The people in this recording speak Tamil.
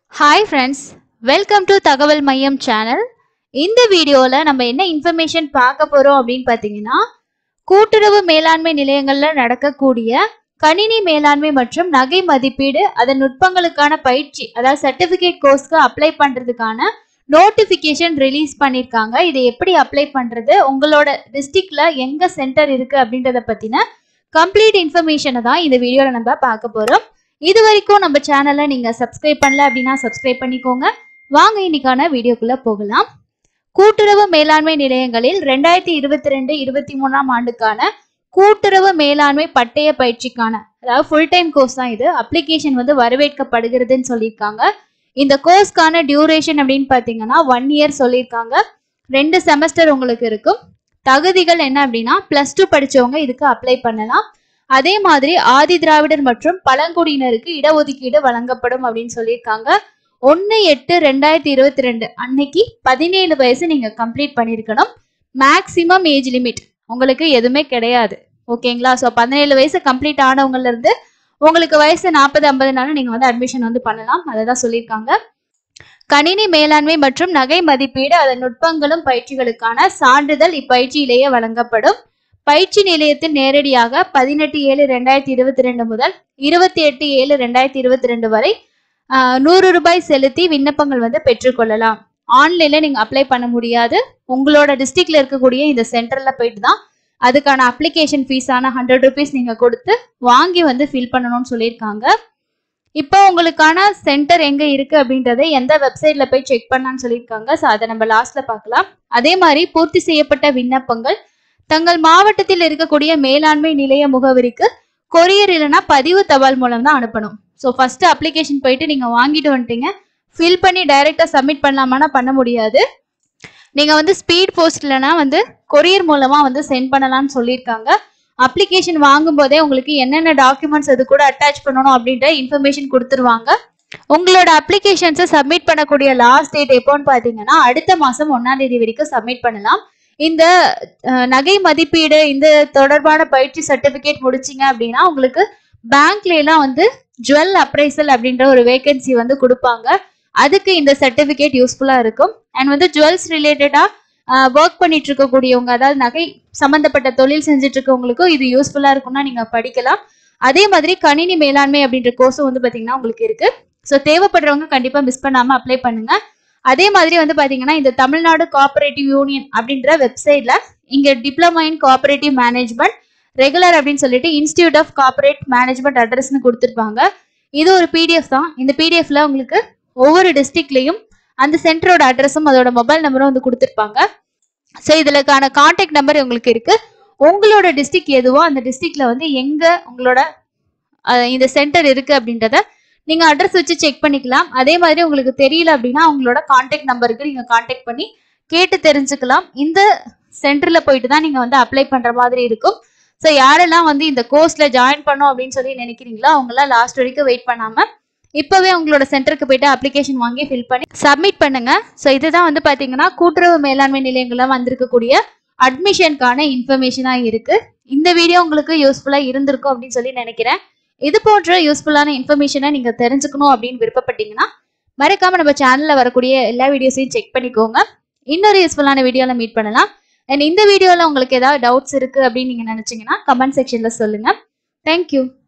ஹாய் ஃப்ரெண்ட்ஸ் வெல்கம் டு தகவல் மையம் சேனல் இந்த வீடியோவில் நம்ம என்ன இன்ஃபர்மேஷன் பார்க்க போகிறோம் அப்படின்னு பார்த்தீங்கன்னா கூட்டுறவு மேலாண்மை நிலையங்களில் நடக்கக்கூடிய கணினி மேலாண்மை மற்றும் நகை மதிப்பீடு அதன் நுட்பங்களுக்கான பயிற்சி அதாவது சர்டிஃபிகேட் கோர்ஸ்க்கு அப்ளை பண்ணுறதுக்கான நோட்டிஃபிகேஷன் ரிலீஸ் பண்ணியிருக்காங்க இதை எப்படி அப்ளை பண்ணுறது உங்களோட டிஸ்ட்ரிக்டில் எங்கே சென்டர் இருக்குது அப்படின்றத பற்றின கம்ப்ளீட் இன்ஃபர்மேஷனை தான் இந்த வீடியோவில் நம்ம பார்க்க போகிறோம் இது வரைக்கும் நம்ம சேனலை நீங்கள் சப்ஸ்கிரைப் பண்ணல அப்படின்னா சப்ஸ்கிரைப் பண்ணிக்கோங்க வாங்க இன்னைக்கான வீடியோக்குள்ளே போகலாம் கூட்டுறவு மேலாண்மை நிலையங்களில் ரெண்டாயிரத்தி இருபத்தி ரெண்டு இருபத்தி மூணாம் ஆண்டுக்கான கூட்டுறவு மேலாண்மை பட்டய பயிற்சிக்கான அதாவது ஃபுல் டைம் கோர்ஸ் தான் இது அப்ளிகேஷன் வந்து வரவேற்கப்படுகிறதுன்னு சொல்லியிருக்காங்க இந்த கோர்ஸ்க்கான டியூரேஷன் அப்படின்னு பார்த்தீங்கன்னா ஒன் இயர் சொல்லியிருக்காங்க ரெண்டு செமஸ்டர் உங்களுக்கு இருக்கும் தகுதிகள் என்ன அப்படின்னா ப்ளஸ் டூ படிச்சவங்க இதுக்கு அப்ளை பண்ணலாம் அதே மாதிரி ஆதி திராவிடர் மற்றும் பழங்குடியினருக்கு இடஒதுக்கீடு வழங்கப்படும் அப்படின்னு சொல்லியிருக்காங்க ஒன்று எட்டு ரெண்டாயிரத்தி இருபத்தி ரெண்டு அன்னைக்கு பதினேழு வயசு நீங்கள் கம்ப்ளீட் பண்ணியிருக்கணும் மேக்ஸிமம் ஏஜ் லிமிட் உங்களுக்கு எதுவுமே கிடையாது ஓகேங்களா ஸோ பதினேழு வயசு கம்ப்ளீட் ஆனவங்கல இருந்து உங்களுக்கு வயசு நாற்பது ஐம்பதுனாலும் நீங்கள் வந்து அட்மிஷன் வந்து பண்ணலாம் அதை தான் சொல்லியிருக்காங்க கணினி மேலாண்மை மற்றும் நகை மதிப்பீடு அதன் நுட்பங்களும் பயிற்சிகளுக்கான சான்றிதழ் இப்பயிற்சியிலேயே வழங்கப்படும் பயிற்சி நிலையத்தில் நேரடியாக பதினெட்டு ஏழு ரெண்டாயிரத்தி இருபத்தி ரெண்டு முதல் இருபத்தி எட்டு ஏழு ரெண்டாயிரத்தி இருபத்தி ரெண்டு வரை ஆஹ், நூறு ரூபாய் செலுத்தி விண்ணப்பங்கள் வந்து பெற்றுக்கொள்ளலாம் ஆன்லைனில் நீங்கள் அப்ளை பண்ண முடியாது உங்களோட டிஸ்ட்ரிக்ட்ல இருக்கக்கூடிய இந்த சென்டரில் போயிட்டு தான் அதுக்கான அப்ளிகேஷன் ஃபீஸான ஹண்ட்ரட் ருபீஸ் நீங்கள் கொடுத்து வாங்கி வந்து ஃபில் பண்ணணும்னு சொல்லியிருக்காங்க இப்போ உங்களுக்கான சென்டர் எங்கே இருக்குது அப்படின்றத எந்த வெப்சைட்டில் போய் செக் பண்ணலான்னு சொல்லியிருக்காங்க ஸோ அதை நம்ம லாஸ்ட்டில் பார்க்கலாம் அதே மாதிரி பூர்த்தி செய்யப்பட்ட விண்ணப்பங்கள் தங்கள் மாவட்டத்தில் இருக்கக்கூடிய மேலாண்மை நிலைய முகவரிக்கு கொரியர் இல்லைன்னா பதிவு தபால் மூலம் தான் அனுப்பணும் ஸோ ஃபர்ஸ்ட் அப்ளிகேஷன் போயிட்டு நீங்கள் வாங்கிட்டு வந்துட்டீங்க ஃபில் பண்ணி டைரெக்டாக சப்மிட் பண்ணலாமான்னா பண்ண முடியாது நீங்கள் வந்து ஸ்பீட் போஸ்ட்லனா வந்து கொரியர் மூலமாக வந்து சென்ட் பண்ணலாம்னு சொல்லியிருக்காங்க அப்ளிகேஷன் வாங்கும்போதே உங்களுக்கு என்னென்ன டாக்குமெண்ட்ஸ் அது கூட அட்டாச் பண்ணணும் அப்படின்ற இன்ஃபர்மேஷன் கொடுத்துருவாங்க உங்களோட அப்ளிகேஷன்ஸை சப்மிட் பண்ணக்கூடிய லாஸ்ட் டேட் எப்போன்னு பார்த்தீங்கன்னா அடுத்த மாதம் ஒன்றாம் தேதி வரைக்கும் சப்மிட் பண்ணலாம் இந்த அஹ், நகை மதிப்பீடு இந்த தொடர்பான பயிற்சி சர்டிஃபிகேட் முடிச்சிங்க அப்படின்னா உங்களுக்கு பேங்க்ல எல்லாம் வந்து ஜுவல் அப்ரைசல் அப்படின்ற ஒரு வேகன்சி வந்து கொடுப்பாங்க அதுக்கு இந்த சர்டிஃபிகேட் யூஸ்ஃபுல்லாக இருக்கும் அண்ட் வந்து ஜுவல்ஸ் ரிலேட்டடாக ஒர்க் பண்ணிட்டு இருக்கக்கூடியவங்க அதாவது நகை சம்மந்தப்பட்ட தொழில் செஞ்சுட்டு இருக்கவங்களுக்கும் இது யூஸ்ஃபுல்லாக இருக்கும்னா நீங்கள் படிக்கலாம் அதே மாதிரி கணினி மேலாண்மை அப்படின்ற கோர்ஸும் வந்து பார்த்தீங்கன்னா உங்களுக்கு இருக்கு ஸோ தேவைப்படுறவங்க கண்டிப்பாக மிஸ் பண்ணாமல் அப்ளை பண்ணுங்க அதே மாதிரி வந்து பார்த்தீங்கன்னா இந்த தமிழ்நாடு கோஆபரேட்டிவ் யூனியன் அப்படின்ற வெப்சைட்ல இங்கே diploma in cooperative management regular அப்படின்னு சொல்லிட்டு இன்ஸ்டியூட் ஆஃப் கார்ப்பரேட் மேனேஜ்மெண்ட் அட்ரஸ்னு கொடுத்துருப்பாங்க இது ஒரு பிடிஎஃப் தான் இந்த பிடிஎஃப்ல உங்களுக்கு ஒவ்வொரு டிஸ்ட்ரிக்ட்லையும் அந்த சென்டரோட அட்ரஸும் அதோட மொபைல் நம்பரும் வந்து கொடுத்துருப்பாங்க ஸோ இதுலக்கான காண்டாக்ட் நம்பர் உங்களுக்கு இருக்கு உங்களோட டிஸ்ட்ரிக்ட் எதுவோ அந்த டிஸ்ட்ரிக்ட்ல வந்து எங்க உங்களோட அஹ், இந்த சென்டர் இருக்கு அப்படின்றத நீங்க அட்ரஸ் வச்சு செக் பண்ணிக்கலாம் அதே மாதிரி உங்களுக்கு தெரியல அப்படின்னா உங்களோட காண்டாக்ட் நம்பருக்கு நீங்க காண்டாக்ட் பண்ணி கேட்டு தெரிஞ்சுக்கலாம் இந்த சென்டர்ல போயிட்டு தான் நீங்க வந்து அப்ளை பண்ற மாதிரி இருக்கும் ஸோ யாரெல்லாம் வந்து இந்த கோர்ஸ்ல ஜாயின் பண்ணோம் அப்படின்னு சொல்லி நினைக்கிறீங்களோ அவங்களாம் லாஸ்ட் வரைக்கும் வெயிட் பண்ணாம இப்போவே உங்களோட சென்டருக்கு போயிட்டு அப்ளிகேஷன் வாங்கி ஃபில் பண்ணி சப்மிட் பண்ணுங்க ஸோ இதுதான் வந்து பார்த்தீங்கன்னா கூட்டுறவு மேலாண்மை நிலையங்கள்ல வந்திருக்கக்கூடிய அட்மிஷனுக்கான இன்ஃபர்மேஷனாக இருக்கு இந்த வீடியோ உங்களுக்கு யூஸ்ஃபுல்லாக இருந்திருக்கும் அப்படின்னு சொல்லி நினைக்கிறேன் இது போன்ற யூஸ்ஃபுல்லான இன்ஃபர்மேஷனை நீங்கள் தெரிஞ்சுக்கணும் அப்படின்னு விருப்பப்பட்டீங்கன்னா மறக்காம நம்ம சேனலில் வரக்கூடிய எல்லா வீடியோஸையும் செக் பண்ணிக்கோங்க இன்னொரு யூஸ்ஃபுல்லான வீடியோவில் மீட் பண்ணலாம் அண்ட் இந்த வீடியோவில் உங்களுக்கு ஏதாவது டவுட்ஸ் இருக்குது அப்படின்னு நீங்கள் நினச்சிங்கன்னா கமெண்ட் செக்ஷனில் சொல்லுங்கள் தேங்க்யூ